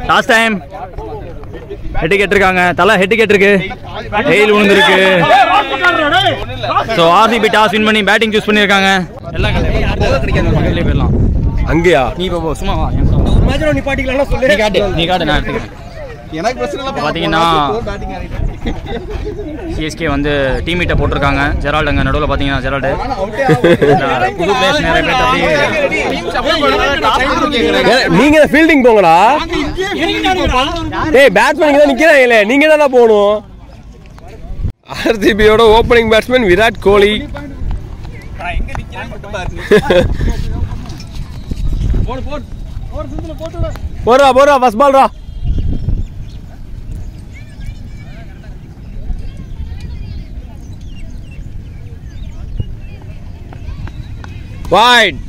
Last time head கேட்டிருக்காங்க தலை head கேட்டிருக்கு டெயில் விழுந்திருக்கு ஸோ ஆர்சிபி டாஸ் வின் பண்ணி பேட்டிங் சூஸ் பண்ணியிருக்காங்க எல்லாம் கையிலே போயிடலாம் அங்கேயா நீ இப்போ போ, சும்மா வா என் சா- நீ காட்டு நீ காட்டு நான் எடுத்துக்கிறேன் எனக்கு பிரச்சனை இல்லை பார்த்தீங்கன்னா சிஎஸ்கே வந்து டீம் மீட்டை போட்டிருக்காங்க ஜெரால்டு அங்கே நடுவில் பார்த்தீங்கன்னா ஜெரால்டு புது பிளேஸ் நிறைய பேர் அப்படியே ஏ, நீங்க ஃபீல்டிங் போங்கடா ஏய் பேட்ஸ்மேன் தான் நிக்கிறாங்களே நீங்க தானே போகணும் ஆர்சிபியோட ஓப்பனிங் பேட்ஸ்மேன் விராட் கோலி போடுறா போடுறா ஃபர்ஸ்ட் பால்ரா வாய்ட்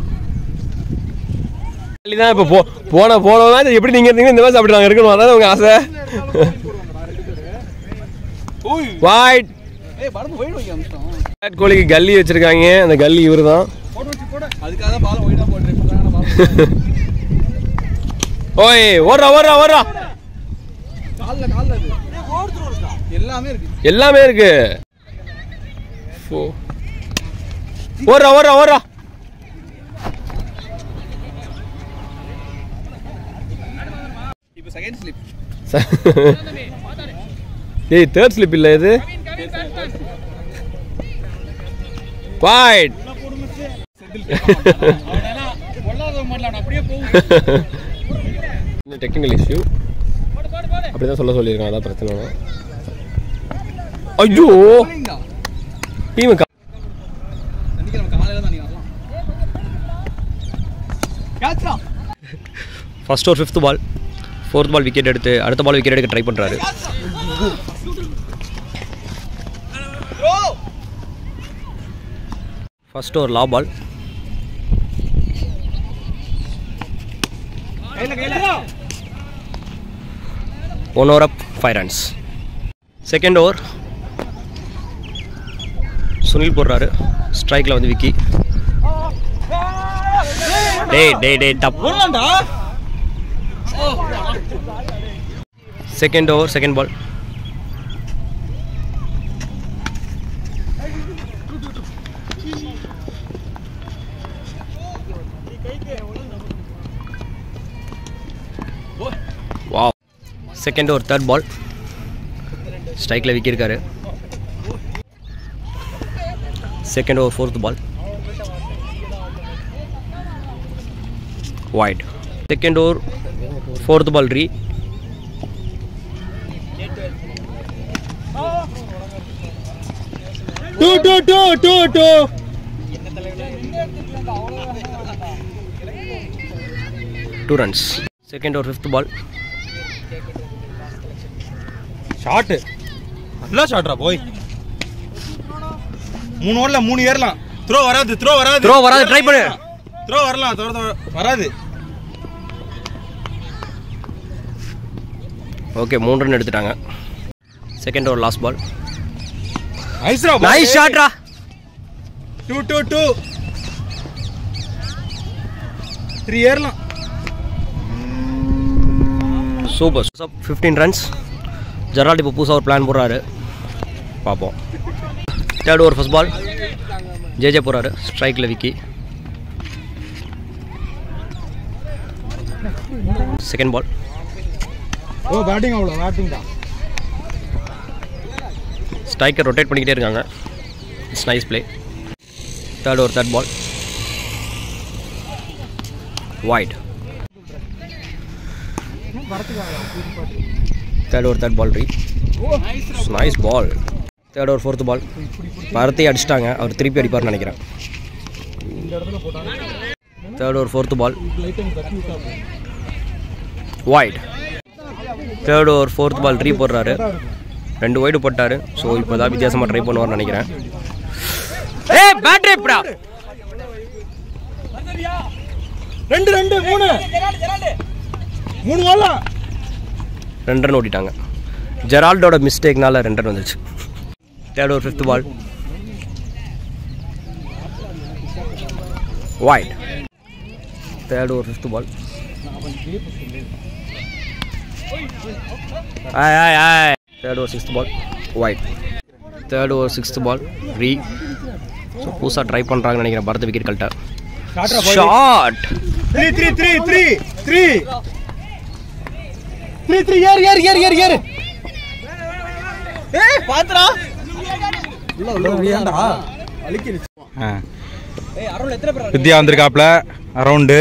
தான் இப்போ போ போன போன மேட்ச் எப்படி நீங்க இருந்தீங்க இந்த மேட்ச் அப்படி நாங்கள் இருக்கணும் அதான் உங்க ஆசை வாய்ட் ஏய் படத்து போயிடு வைக்க அம்சம் விராட் கோலிக்கு கல்லி வச்சிருக்காங்க அந்த கல்லி இவரு தான் போட்டு வச்சு போட அதுக்காக தான் பாலம் ஒயிடா போட்டுருக்காங்க ஓய் ஓடுறா ஓடுறா ஓடுறா கால்ல கால்ல அது எல்லாமே இருக்கு எல்லாமே இருக்கு ஓ. ஓடுறா ஓடுறா ஓடுறா இப்போ செகண்ட் ஸ்லிப் ஏய் தேர்ட் ஸ்லிப் இல்ல இது வாய்ட் டெக்னிக்கல் இஷ்யூ அப்படிதான் சொல்ல சொல்லியிருக்கான் அதான் பிரச்சனை ஐயோ டீம் அன்னைக்கு நம்ம காலையில தான் நீங்க வரலாம் கேட்ச்ரா ஃபர்ஸ்ட் ஒரு fifth ball fourth ball wicket எடுத்து அடுத்த பால் விக்கெட் எடுக்க ட்ரை பண்ணுறாரு ஃபர்ஸ்ட் ஒரு லா ball one over up five runs second over Sunil போடுறாரு ஸ்ட்ரைக்கில் வந்து விக்கி டேய் டேய் டேய் டப் செகண்ட் ஓவர் செகண்ட் பால் வா செகண்ட் ஓவர் தேர்ட் பால் ஸ்ட்ரைக்கில் விக்கியிருக்காரு second over fourth ball wide. Second over, fourth ball re. Two two two two two Two runs. Second over, fifth ball. Shot நல்லா ஷாட்ரா போய் மூணு ஓடல மூணு ஏறலாம் த்ரோ வராது த்ரோ வராது Throw வராது, try பண்ணு. த்ரோ வரலாம் த்ரோ வராது ஓகே மூணு ரன் எடுத்துட்டாங்க செகண்ட் ஓவர் லாஸ்ட் பால் நைஸ்ரா நைஸ் ஷாட்ரா டூ டூ டூ த்ரீ ஏறலாம் சூப்பர் ஃபிஃப்டீன் ரன்ஸ் ஜெரால்ட் இப்போ புதுசாக ஒரு பிளான் போடுறாரு பார்ப்போம் third over first ball J J போகிறாரு ஸ்ட்ரைக்கில் விக்கி செகண்ட் பால் ஓ பேட்டிங் அவ்வளோ பேட்டிங் தான் ஸ்ட்ரைக்கர் ரொட்டேட் பண்ணிக்கிட்டே இருக்காங்க it's nice play third over third ball wide third over third ball re nice ball third over fourth ball பரத்தை அடிச்சிட்டாங்க அவர் திருப்பி அடிப்பார்னு நினைக்கிறேன் third over fourth ball wide third over fourth ball re போடுறாரு ரெண்டு ஒய்டு போட்டாரு ஸோ இப்போ தான் வித்தியாசமாக ட்ரை பண்ணுவார்னு நினைக்கிறேன் ஏ பேட்டரி எப்படா ரெண்டு ரெண்டு மூணு மூணு வரலாம் ரெண்டு ரன் ஓட்டிட்டாங்க ஜெரால்டோட மிஸ்டேக்னால ரெண்டு ரன் வந்துச்சு third over fifth ball wide third over fifth ball ஆய் ஆய் ஆய் third over sixth ball wide third over sixth ball re so புதுசாக ட்ரை பண்ணுறாங்கன்னு நினைக்கிறேன் பரத் விக்கெட் கல்ட்ட shot three three three three three three three ஏறு ஏறு ஏறு ஏறு ஏறு ஏய் பாத்துடா உள்ள உள்ள ஏன்டா அழிக்கிருச்சு வித்யா வந்திருக்காப்ல அரௌண்டு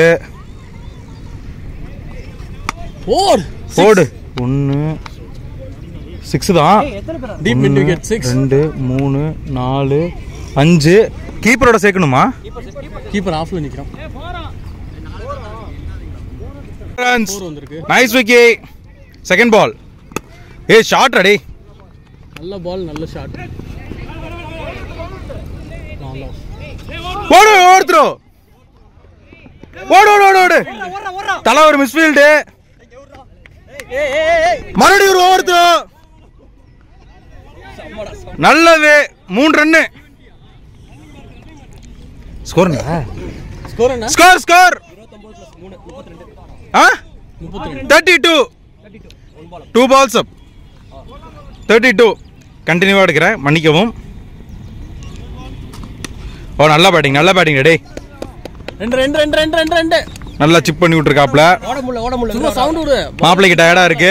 ஃபோர் போடு ஒன்று சிக்ஸ் தான் டீப் மிட் ஒண்ணு, விக்கெட் சிக்ஸ் ரெண்டு மூணு நாலு அஞ்சு கீப்பரோட சேர்க்கணுமா கீப்பர் ஆஃப்ல நிக்கிறான் ஃபோர் வந்திருக்கு நைஸ் விக்கி செகண்ட் பால் ஏ ஷார்ட் அடி நல்ல பால் நல்ல ஷாட் ஓடு ஓடுத்துரு ஓடு ஓடு ஓடு ஓடு தலை ஒரு மிஸ்ஃபீல்டு மறுபடியும் ஒரு ஓடுத்து நல்லது மூணு ரன்னு ஸ்கோர் ஸ்கோர் என்ன ஸ்கோர் ஸ்கோர் ஆ thirty two two balls up thirty two கண்டினியூவாக எடுக்கிறேன் மன்னிக்கவும் ஓ நல்ல பேட்டிங் நல்ல பேட்டிங் டே ரெண்டு ரெண்டு ரெண்டு ரெண்டு ரெண்டு ரெண்டு நல்லா சிப் பண்ணி விட்டுருக்காப்ல ஓட முடியல ஓட முடியல சும்மா சவுண்ட் விடு மாப்பிள்ளைக்கு டயர்டாக இருக்கு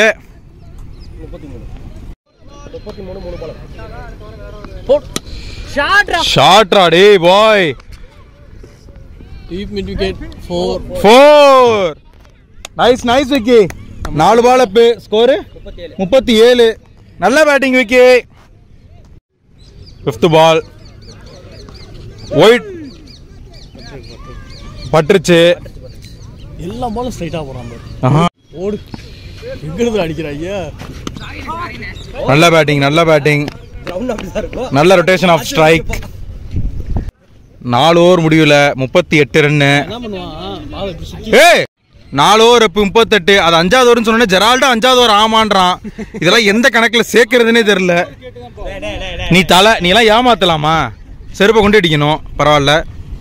போட் ஷாட்ரா ஷார்ட்ரா டே பாய் deep mid wicket four four nice nice Vicky நாலு பால் அப்பு ஸ்கோரு முப்பத்தி ஏழு நல்ல batting Vicky fifth ball wide பட்டுருச்சு எல்லா பாலும் ஸ்ட்ரைட்டா போறான் பாரு ஆஹா. ஓடு எங்க இருந்து அடிக்கிறாங்க நல்ல பேட்டிங் நல்ல பேட்டிங் நல்ல ரொட்டேஷன் ஆஃப் ஸ்ட்ரைக் நாலு ஓவர் முடிவில் முப்பத்தி எட்டு ரன்னு என்ன பண்ணுவான் பால் இப்படி சுத்தி ஏய் நாலு ஓவர் இப்போ முப்பத்தெட்டு அது அஞ்சாவது ஓவர்னு சொன்னோன்னே ஜெரால்டா அஞ்சாவது ஓவர் ஆமான்றான் இதெல்லாம் எந்த கணக்கில் சேர்க்கறதுனே தெரியல நீ தலை நீ எல்லாம் ஏமாத்தலாமா செருப்பை கொண்டு அடிக்கணும் பரவாயில்ல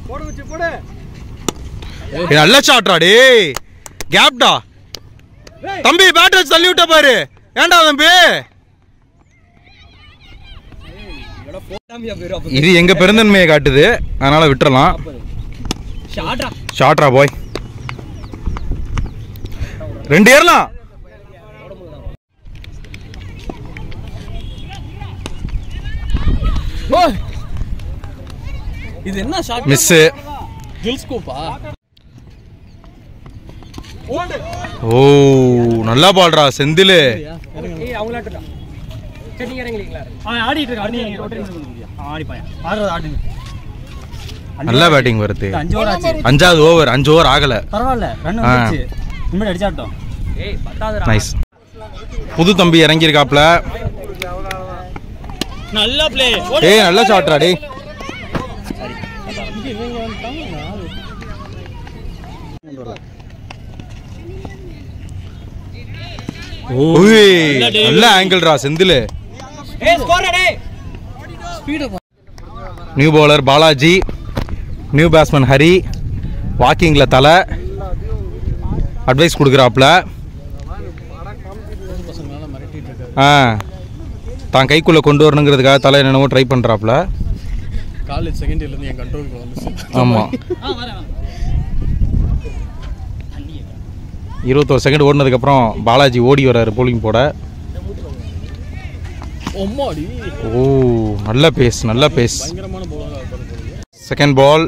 ஏய், நல்ல ஷாட்ரா டேய் கேப்டா தம்பி பேட் வச்சு தள்ளி விட்ட பாரு ஏன்டா தம்பி இது எங்க பெருந்தன்மையை காட்டுது அதனால விட்டுறலாம் ஷாட்ரா போய் ரெண்டு ஏறலாம் ஓய்! இது என்ன ஷாட் மிஸ் கில் ஸ்கோப்பா ஓ நல்லா பால்டா செந்தில் நல்ல பேட்டிங் வருது அஞ்சு ஓவர் ஆச்சு அஞ்சாவது ஓவர் அஞ்சு ஓவர் ஆகல பரவாயில்ல ரன் ஆ. வந்துச்சு இனிமேல் அடிச்சாட்டோம் நைஸ் புது தம்பி இறங்கியிருக்காப்ல நல்ல பிளே ஏய் நல்ல ஷாட்ரா டேய் ஓய் நல்ல ஆங்கிள்ரா Senthil new bowler Balaji new batsman Hari வாக்கிங்கில் தலை அட்வைஸ் கொடுக்குறாப்புல ஆ தான் கைக்குள்ளே கொண்டு வரணுங்கிறதுக்காக தலை என்னென்னவோ ட்ரை பண்ணுறாப்புல காலேஜ் செகண்ட் இயர்ல இருந்து என் கண்ட்ரோலுக்கு வந்துச்சு ஆமாம் இருபத்தோரு செகண்ட் ஓடினதுக்கப்புறம் பாலாஜி ஓடி வர்றாரு போலிங் போட ஒம்மாடி ஓ நல்ல பேஸ் நல்ல பேஸ் பயங்கரமான பவுலரா இருப்பாரு போலயே. செகண்ட் பால்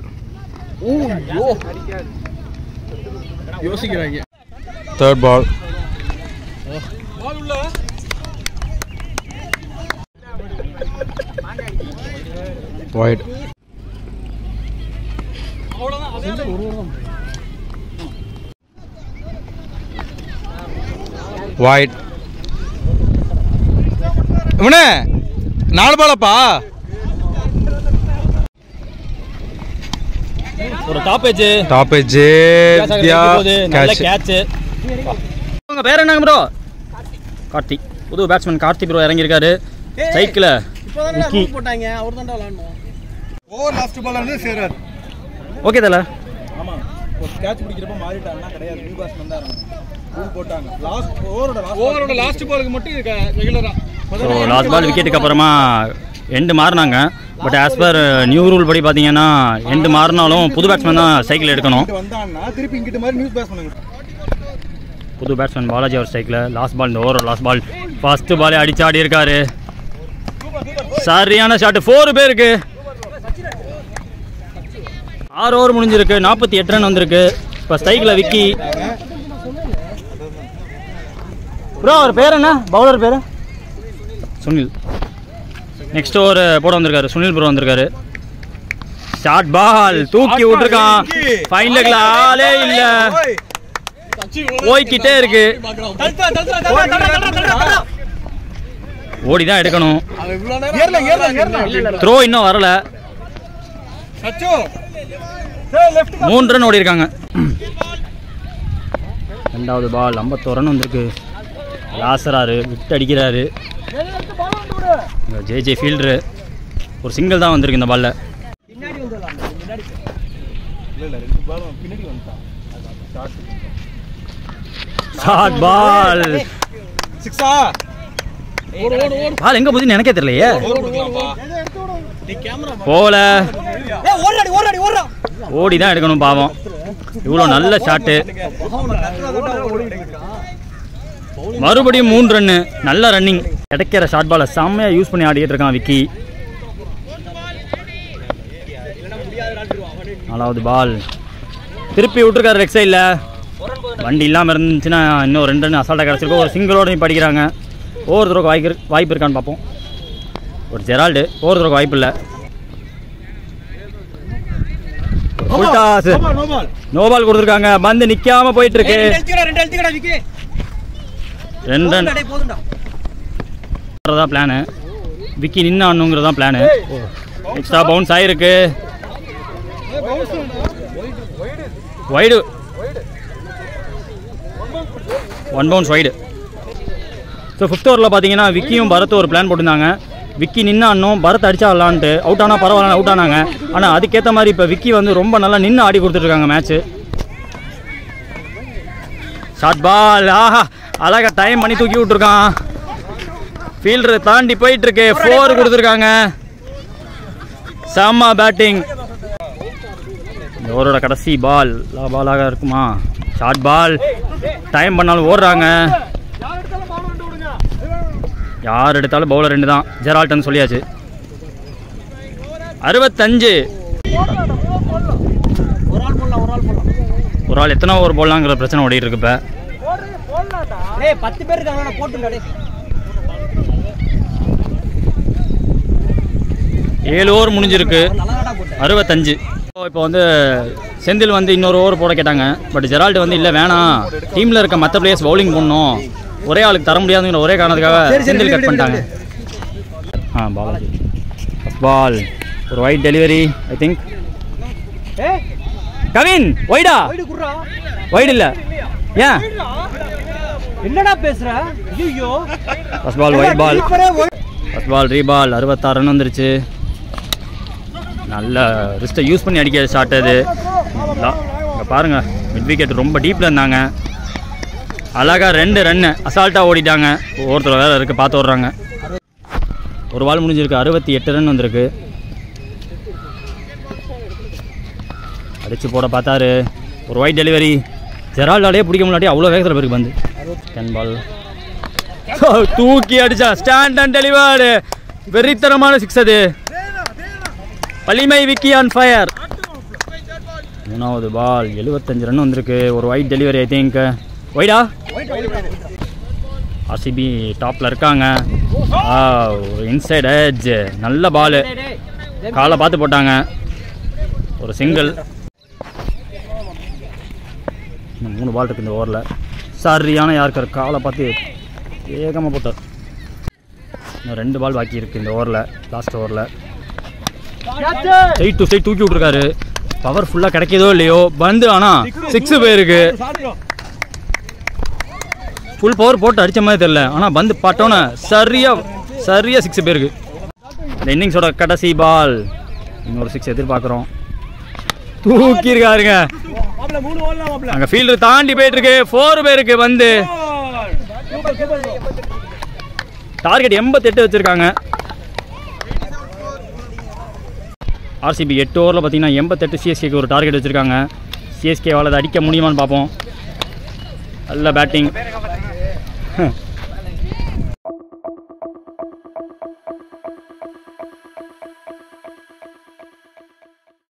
யோசிக்கிறாங்க தேர்ட் பால் வைட் வைட் இவனே நாலு பாலப்பா ஒரு டாப் ஏஜ் டாப் எஜ் நல்ல கேட்ச் உங்க பேர் என்னங்க ப்ரோ கார்த்திக் புது பேட்ஸ்மேன் கார்த்திக் ப்ரோ இறங்கியிருக்காரு சைக்கிள் இப்போதான் போட்டாங்க அவர் தான் விளாடணும் ஓவர் லாஸ்ட் பால் வந்து சேரார் ஓகே தல ஆமா ஒரு கேட்ச் பிடிக்கிறப்ப மாறிட்டாருன்னா கிடையாது நியூ பேட்ஸ்மேன் தான் இருக்கணும் ஓவரோட லாஸ்ட் பாலுக்கு மட்டும் ரெகுலரா ஸோ லாஸ்ட் பால் விக்கெட்டுக்கு அப்புறமா எண்டு மாறினாங்க but as per new rule படி பார்த்தீங்கன்னா எண்டு மாறினாலும் புது பேட்ஸ்மேன் தான் சைக்கிள் எடுக்கணும் வந்தான்னா திருப்பி இங்கிட்ட மாதிரி நியூஸ் பேச பண்ணுங்க புது பேட்ஸ்மேன் பாலாஜி அவர் ஸ்ட்ரைக்கில் லாஸ்ட் பால் இந்த ஓவர் லாஸ்ட் பால் ஃபர்ஸ்ட் பாலே அடிச்சு ஆடி இருக்காரு சரியான ஷாட் ஃபோர் பேருக்கு ஆறு ஓவர் முடிஞ்சிருக்கு நாற்பத்தி எட்டு ரன் வந்திருக்கு இப்போ ஸ்ட்ரைக்கில் விக்கி ப்ரோ அவர் பேர் என்ன பவுலர் பேர் சுனில் நெக்ஸ்ட் ஓவர் போட வந்திருக்காரு சுனில் ப்ரோ வந்திருக்காரு ஷார்ட் பால் தூக்கி விட்டுருக்கான் ஃபைன் லெக்ல ஆளே இல்லை போய்க்கிட்டே இருக்கு ஓடி தான் எடுக்கணும் த்ரோ இன்னும் வரல மூணு ரன் ஓடி இருக்காங்க ரெண்டாவது பால் ஐம்பத்தோரு ரன் வந்திருக்கு லாசராரு விட்டு அடிக்கிறாரு ஜே ஜே ஃபீல்டரு ஒரு சிங்கிள் தான் வந்திருக்கு இந்த பால்ல ஷார்ட் பால் சிக்ஸா பால் எங்க போகுதுன்னு எனக்கே தெரியலையே போல ஓடி தான் எடுக்கணும் பாவம் இவ்வளோ நல்ல ஷாட்டு மறுபடியும் மூணு ரன்னு நல்ல ரன்னிங் கிடைக்கிற ஷார்ட் பாலை செம்மையாக யூஸ் பண்ணி ஆடிட்டு இருக்கான் விக்கி நாலாவது பால் திருப்பி விட்டுருக்காரு லெக் சைடில் வண்டி இல்லாமல் இருந்துச்சுன்னா இன்னும் ரெண்டு ரன் அசால்ட்டாக கிடச்சிருக்கோம் ஒரு சிங்கிளோட படிக்கிறாங்க ஓவர் தூரம் வாய்ப்பு இருக்கு- வாய்ப்பு இருக்கான்னு பார்ப்போம் ஒரு ஜெரால்டு ஓவர் தூரம் வாய்ப்பு இல்லை ஃபுல் டாஸ் நோ பால் கொடுத்துருக்காங்க பந்து நிக்காம போயிட்டு இருக்கு ரெண்டு ரன் தான் பிளானு விக்கி நின்று ஆடணுங்கிறது தான் பிளானு எக்ஸ்ட்ரா பவுன்ஸ் ஆயிருக்கு wide one bounce wide so fifth ஓவரில் பார்த்தீங்கன்னா விக்கியும் பரத் ஒரு பிளான் போட்டிருந்தாங்க விக்கி நின்று ஆடணும் பரத் அடிச்சா ஆடலான்ட்டு அவுட் ஆனால் பரவாயில்ல அவுட் ஆனாங்க ஆனால் அதுக்கேற்ற மாதிரி இப்போ விக்கி வந்து ரொம்ப நல்லா நின்று ஆடி கொடுத்துட்ருக்காங்க மேட்ச்சு ஷார்ட் பால் ஆஹா அழகா டைம் பண்ணி தூக்கி விட்டுருக்கான் ஃபீல்டர் தாண்டி போயிட்டு இருக்கு ஃபோர் கொடுத்துருக்காங்க செம்ம பேட்டிங் இந்த ஓவரோட கடைசி பால் பாலாக இருக்குமா ஷார்ட் பால் டைம் பண்ணாலும் ஓடுறாங்க யார் எடுத்தாலும் பவுலர் ரெண்டு தான் ஜெரால்டன் சொல்லியாச்சு அறுபத்தஞ்சு ஒரு ஆள் எத்தனை ஓவர் போடலாங்கிற பிரச்சனை ஓடிட்டு இருக்கு இப்போ பத்து பேர் இருக்காங்க போட்டுடா ஏழு ஓவர் முடிஞ்சிருக்கு அறுபத்தஞ்சு இப்போ வந்து செந்தில் வந்து இன்னொரு ஓவர் போட கேட்டாங்க பட் ஜெரால்டு வந்து இல்லை வேணாம் டீமில் இருக்க மற்ற பிளேயர்ஸ் பவுலிங் போடணும் ஒரே ஆளுக்கு தர முடியாதுங்கிற ஒரே காரணத்துக்காக செந்தில் கட் பண்ணிட்டாங்க ஆ பாலாஜி பால் ஒரு wide delivery I think Kavin ஒய்டா ஒய்டு இல்லை ஏன் என்னடா பேசுற ஐயோ first ball wide ball first ball re ball அறுபத்தாறு ரன் வந்துருச்சு நல்ல ரிஸ்ட்டை யூஸ் பண்ணி அடிக்கிற ஷாட் அது இங்கே பாருங்க மிட் விக்கெட் ரொம்ப டீப்பில் இருந்தாங்க அழகா ரெண்டு ரன்னு அசால்ட்டாக ஓடிட்டாங்க ஒருத்தர் வேற இருக்கு பார்த்து ஓடுறாங்க ஒரு பால் முடிஞ்சிருக்கு அறுபத்தி எட்டு ரன் வந்திருக்கு அடிச்சு போட பார்த்தாரு ஒரு ஒயிட் டெலிவரி ஜெரால்டாலே பிடிக்க முடியாட்டி அவ்வளோ வேகத்தில் போயிருக்கு பந்து டென் பால் தூக்கி அடிச்சா ஸ்டாண்ட் அண்ட் டெலிவர்டு வெறித்தனமான சிக்ஸ் அது வலிமை விக்கி ஆன் ஃபயர் மூணாவது பால் எழுபத்தஞ்சு ரன் வந்திருக்கு ஒரு ஒயிட் டெலிவரி ஐ திங்க் ஒயிடா ஆர்சிபி டாப்பில் இருக்காங்க ஆ, ஒரு இன்சைட் எட்ஜ் நல்ல பால் காலை பார்த்து போட்டாங்க ஒரு சிங்கிள் இன்னும் மூணு பால் இருக்கு இந்த ஓவரில் சரியான யாருக்கார் காலை பார்த்து வேகமாக போட்டார் இன்னும் ரெண்டு பால் பாக்கி இருக்கு இந்த ஓவரில் லாஸ்ட் ஓவரில் சைட் டு சைட் தூக்கி விட்ருக்காரு பவர் ஃபுல்லாக கிடைக்குதோ இல்லையோ பந்து ஆனால் சிக்ஸ் போயிருக்கு ஃபுல் பவர் போட்டு அடிச்ச மாதிரி தெரியல ஆனால் பந்து பட்டோன்னே சரியா சரியா சிக்ஸ் போயிருக்கு இந்த இன்னிங்ஸோட கடைசி பால் இன்னொரு சிக்ஸ் எதிர்பார்க்குறோம் தூக்கியிருக்காருங்க அங்கே ஃபீல்டு தாண்டி போயிட்டு இருக்கு ஃபோர் பேருக்கு வந்து டார்கெட் எண்பத்தெட்டு வச்சிருக்காங்க ஆர்சிபி எட்டு ஓவரில் பார்த்தீங்கன்னா எண்பத்தெட்டு சிஎஸ்கேக்கு ஒரு டார்கெட் வச்சுருக்காங்க சிஎஸ்கேவால் அதை அடிக்க முடியுமான்னு பார்ப்போம் நல்ல பேட்டிங்